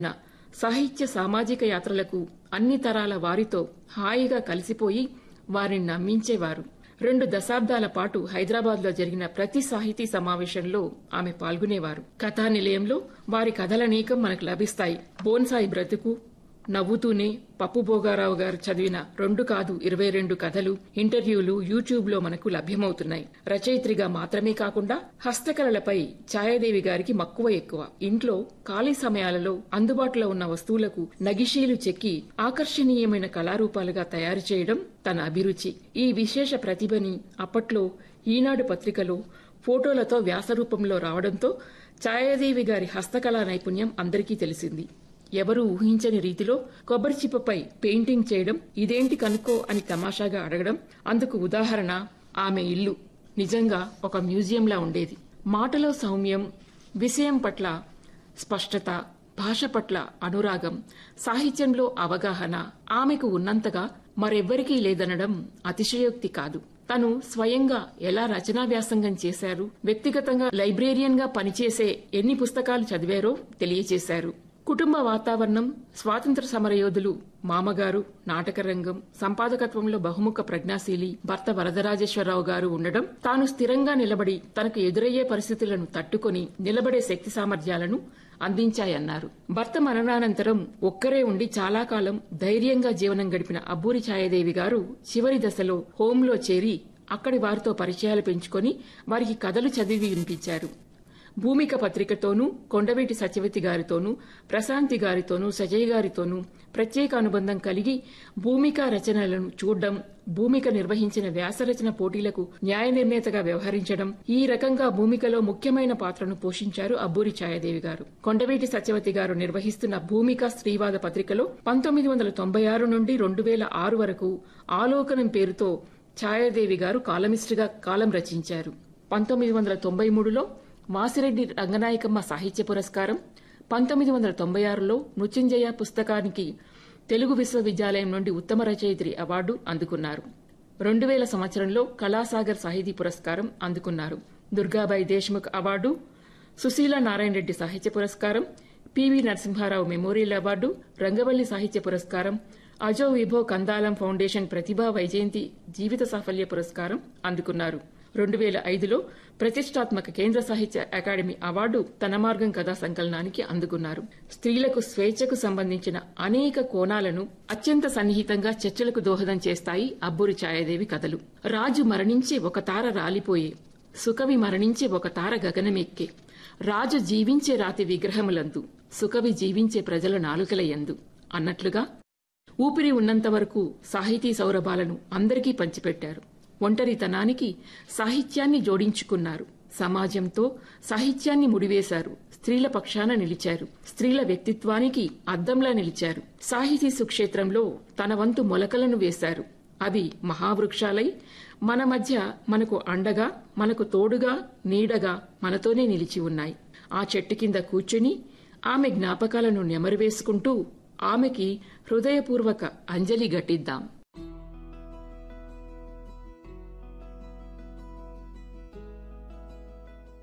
సాహిత్య సామాజిక యాత్రలకు అన్ని తరాల వారితో హాయిగా కలిసిపోయి వారిని నమ్మించేవారు రెండు దశాబ్దాల పాటు హైదరాబాద్లో జరిగిన ప్రతి సాహితీ సమావేశంలో ఆమె పాల్గొనేవారు కథా నిలయంలో వారి కథలనేకం మనకు లభిస్తాయి బోన్సాయి బ్రతుకు నవ్వుతూనే పప్పు భోగారావు గారు చదివిన రెండు కాదు ఇరవై రెండు కథలు ఇంటర్వ్యూలు యూట్యూబ్ లో మనకు లభ్యమవుతున్నాయి రచయిత్రిగా మాత్రమే కాకుండా హస్తకళలపై ఛాయాదేవి గారికి మక్కువ ఎక్కువ ఇంట్లో ఖాళీ సమయాలలో అందుబాటులో ఉన్న వస్తువులకు నగిషీలు చెక్కి ఆకర్షణీయమైన కళారూపాలుగా తయారు చేయడం తన అభిరుచి ఈ విశేష ప్రతిభని అప్పట్లో ఈనాడు పత్రికలో ఫోటోలతో వ్యాసరూపంలో రావడంతో ఛాయాదేవి గారి హస్తకళా నైపుణ్యం అందరికీ తెలిసింది ఎవరూ ఊహించని రీతిలో కొబ్బరి చిప్పపై పెయింటింగ్ చేయడం ఇదేంటి కనుక్కో అని తమాషాగా అడగడం అందుకు ఉదాహరణ ఆమె ఇల్లు నిజంగా ఒక మ్యూజియంలా ఉండేది మాటలో సౌమ్యం విషయం పట్ల స్పష్టత భాష పట్ల అనురాగం సాహిత్యంలో అవగాహన ఆమెకు ఉన్నంతగా మరెవ్వరికీ లేదనడం అతిశయోక్తి కాదు తను స్వయంగా ఎలా రచనా వ్యాసంగం చేశారు వ్యక్తిగతంగా లైబ్రేరియన్ గా పనిచేసే ఎన్ని పుస్తకాలు చదివారో తెలియజేశారు కుటుంబ వాతావరణం స్వాతంత్ర సమరయోధులు మామగారు నాటకరంగం సంపాదకత్వంలో బహుముఖ ప్రజ్ఞాశీలి భర్త వరదరాజేశ్వరరావు గారు ఉండడం తాను స్థిరంగా నిలబడి తనకు ఎదురయ్యే పరిస్థితులను తట్టుకొని నిలబడే శక్తి సామర్థ్యాలను అందించాయన్నారు భర్త మరణానంతరం ఒక్కరే ఉండి చాలా కాలం ధైర్యంగా జీవనం గడిపిన అబ్బూరి ఛాయాదేవి గారు చివరి దశలో హోంలో చేరి అక్కడి వారితో పరిచయాలు పెంచుకొని వారికి కథలు చదివి వినిపించారు భూమిక పత్రికతోనూ కొండవీటి సత్యవతి గారితోనూ ప్రశాంతి గారితోనూ సజయ్ గారితోనూ ప్రత్యేక అనుబంధం కలిగి భూమిక రచనలను చూడడం భూమిక నిర్వహించిన వ్యాసరచన పోటీలకు న్యాయ నిర్ణేతగా వ్యవహరించడం ఈ రకంగా భూమికలో ముఖ్యమైన పాత్రను పోషించారు అబ్బూరి ఛాయాదేవి గారు కొండవీటి సత్యవతి గారు నిర్వహిస్తున్న భూమిక స్త్రీవాద పత్రికలో పంతొమ్మిది వందల తొంభై ఆరు నుండి రెండు వేల ఆరు వరకు ఆలోకనం పేరుతో ఛాయాదేవి గారు కాలమిస్టుగా కాలం రచించారు పంతొమ్మిది వందల తొంభై మూడులో వాసిరెడ్డి రంగనాయకమ్మ సాహిత్య పురస్కారం పంతొమ్మిది వందల తొంభై ఆరులో మృత్యుంజయ పుస్తకానికి తెలుగు విశ్వవిద్యాలయం నుండి ఉత్తమ రచయిత్రి అవార్డు అందుకున్నారు రెండు వేల సంవత్సరంలో కళాసాగర్ సాహితీ పురస్కారం అందుకున్నారు దుర్గాబాయి దేశ్ముఖ్ అవార్డు సుశీల నారాయణ రెడ్డి సాహిత్య పురస్కారం PV Narasimharao memorial award Rangavalli సాహిత్య పురస్కారం అజో విభో కందాలం ఫౌండేషన్ ప్రతిభా వైజయంతి జీవిత సాఫల్య పురస్కారం అందుకున్నారు రెండు వేల ఐదులో ప్రతిష్టాత్మక కేంద్ర సాహిత్య అకాడమీ అవార్డు తన మార్గం కథా సంకలనానికి అందుకున్నారు స్త్రీలకు స్వేచ్ఛకు సంబంధించిన అనేక కోణాలను అత్యంత సన్నిహితంగా చర్చలకు దోహదం చేస్తాయి అబ్బూరి ఛాయాదేవి కథలు రాజు మరణించి ఒక తార రాలిపోయే సుకవి మరణించి ఒక తార గగనమెక్కే రాజు జీవించే రాతి విగ్రహములందు సుకవి జీవించే ప్రజల నాలుకలయందు అన్నట్లుగా ఊపిరి ఉన్నంత వరకు సాహితీ సౌరభాలను అందరికీ పంచిపెట్టారు ఒంటరితనానికి సాహిత్యాన్ని జోడించుకున్నారు సమాజంతో సాహిత్యాన్ని ముడివేశారు స్త్రీల పక్షాన నిలిచారు స్త్రీల వ్యక్తిత్వానికి అద్దంలా నిలిచారు సాహితీ సుక్షేత్రంలో తన వంతు మొలకలను వేశారు అవి మహావృక్షాలై మన మధ్య మనకు అండగా మనకు తోడుగా నీడగా మనతోనే నిలిచి ఉన్నాయి ఆ చెట్టు కింద కూర్చుని ఆమె జ్ఞాపకాలను నెమరువేసుకుంటూ ఆమెకి హృదయపూర్వక అంజలి ఘటిద్దాం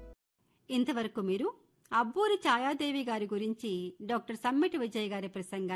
ఇంతవరకు మీరు అబ్బూరి ఛాయాదేవి గారి గురించి డాక్టర్ సమ్మెటి విజయ్ గారి ప్రసంగాన్ని